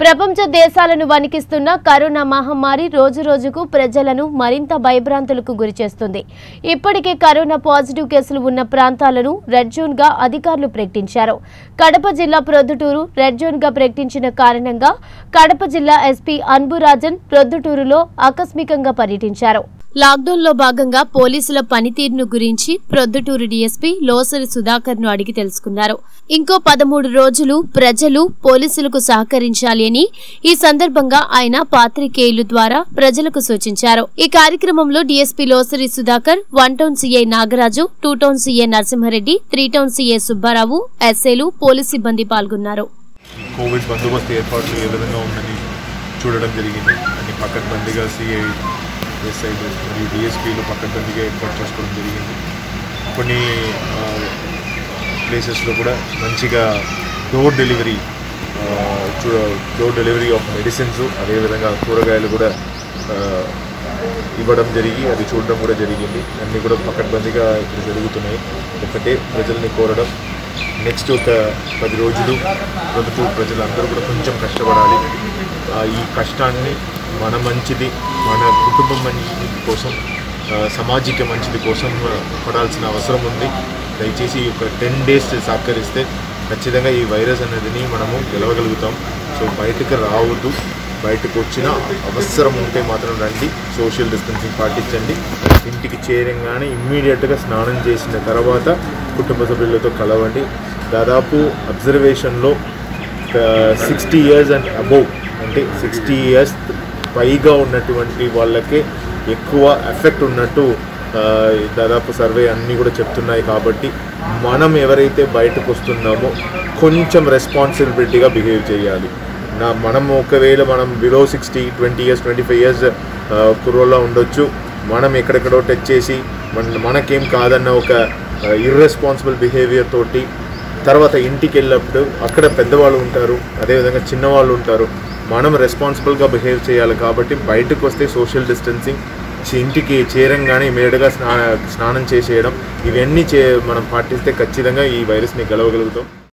ప్రపంచ దేశాలను వణికిస్తున్న కరోనా మహమ్మారి రోజురోజుకు ప్రజలను మరింత భయభ్రాంతులకు గురిచేస్తుంది ఇప్పటికే కరోనా పాజిటివ్ కేసులు ఉన్న ప్రాంతాలను రెడ్ జోన్ గా అధికారులు ప్రకటించారు కడప జిల్లా ప్రొద్దుటూరు రెడ్ జోన్ గా ప్రకటించిన కారణంగా కడప జిల్లా ఎస్పీ అన్బురాజన్ ప్రొద్దుటూరులో ఆకస్మికంగా పర్యటించారు లాక్డౌన్ లో భాగంగా పోలీసుల పనితీరును గురించి ప్రొద్దుటూరు డీఎస్పీ లోసరి సుధాకర్ ను అడిగి తెలుసుకున్నారు ఇంకో పదమూడు రోజులు ప్రజలు పోలీసులకు సహకరించాలి అని ఈ సందర్భంగా ఆయన పాత్రికేయులు ద్వారా ప్రజలకు సూచించారు ఈ కార్యక్రమంలో DSP Losari Sudhakar one town CI Nagaraju two town CI Narasimhareddy three town CI Subbarao ఎస్ఏలు పోలీస్ సిబ్బంది పాల్గొన్నారు ఈ కోవిడ్ బందోబస్తు ఏర్పాట్లు ఏ విధంగా ఉందని చూడడం జరిగింది అన్ని పక్కనబందిగా సిఐ ఎస్ఐలు మరియు డిఎస్పీలు పక్కనబందిగా ఏర్పాటు చేసుకోవడం జరిగింది కొన్ని ప్లేసెస్లో కూడా మంచిగా door delivery door delivery of medicines అదేవిధంగా కూరగాయలు కూడా ఆ, ఇవ్వడం జరిగి అది చూడడం కూడా జరిగింది అన్నీ కూడా పక్కనబందిగా ఇప్పుడు జరుగుతున్నాయి ఒకటే ప్రజల్ని కోరడం నెక్స్ట్ ఒక పది రోజులు ప్రభుత్వ ప్రజలందరూ కూడా కొంచెం కష్టపడాలి ఆ, ఈ కష్టాన్ని మన మంచిది మన కుటుంబం మంచిది కోసం ఆ, సామాజిక మంచిది కోసం ఆ, పడాల్సిన అవసరం ఉంది దయచేసి ఈ ఒక టెన్ డేస్ సహకరిస్తే ఖచ్చితంగా ఈ వైరస్ అనేదిని మనము గెలవగలుగుతాం సో బయటకు రావద్దు బయటకు వచ్చిన అవసరం ఉంటే మాత్రం రండి సోషల్ డిస్టెన్సింగ్ పాటించండి ఇంటికి చేరంగానే ఇమ్మీడియట్గా స్నానం చేసిన తర్వాత కుటుంబ సభ్యులతో కలవండి దాదాపు అబ్జర్వేషన్లో సిక్స్టీ ఇయర్స్ అండ్ అబౌవ్ అంటే సిక్స్టీ ఇయర్స్ పైగా ఉన్నటువంటి వాళ్ళకే ఎక్కువ ఎఫెక్ట్ ఉన్నట్టు ఆ, దాదాపు సర్వే అన్నీ కూడా చెప్తున్నాయి కాబట్టి మనం ఎవరైతే బయటకు వస్తున్నామో కొంచెం రెస్పాన్సిబిలిటీగా బిహేవ్ చేయాలి నా మనం ఒకవేళ మనం below sixty twenty years twenty five years కుర్రోలా ఉండొచ్చు మనం ఎక్కడెక్కడో టచ్ చేసి మన మనకేం కాదన్న ఒక ఇర్రెస్పాన్సిబుల్ బిహేవియర్ తోటి తర్వాత ఇంటికి వెళ్ళినప్పుడు అక్కడ పెద్దవాళ్ళు ఉంటారు అదేవిధంగా చిన్నవాళ్ళు ఉంటారు మనం రెస్పాన్సిబుల్గా బిహేవ్ చేయాలి కాబట్టి బయటకు వస్తే సోషల్ డిస్టెన్సింగ్ ఇంటికి చేరంగానే ఇమీడియట్గా స్నా స్నానం చేసేయడం ఇవన్నీ చే మనం పాటిస్తే ఖచ్చితంగా ఈ వైరస్ని గెలవగలుగుతాం